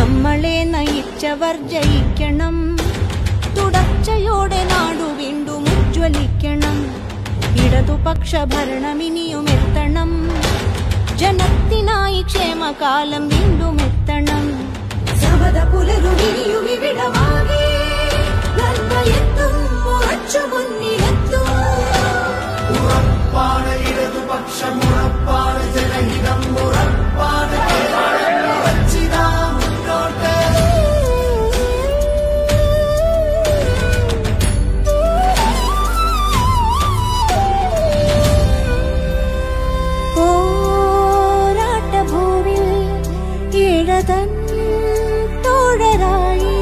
നമ്മളെ നയിച്ചവർ ജയിക്കണം തുടർച്ചയോടെ നാടു വീണ്ടും ഉജ്ജ്വലിക്കണം ഇടതുപക്ഷ ഭരണം ഇനിയും എത്തണം ജനത്തിനായി ക്ഷേമകാലം വീണ്ടും എത്തണം സമത പുലരുമിനിയും ഇവിടമാകെ നന്മയെത്തും ഉറച്ചു മുന്നിലെത്തും ഉറപ്പാണ് ഇടതുപക്ഷം ഉറപ്പാണ് ജനഹിതം ഉറപ്പാണ് കേരളം ഉറച്ചിതാ മുന്നോട്ട് പോരാട്ടഭൂവിൽ ഇഴതൻ തോഴരായി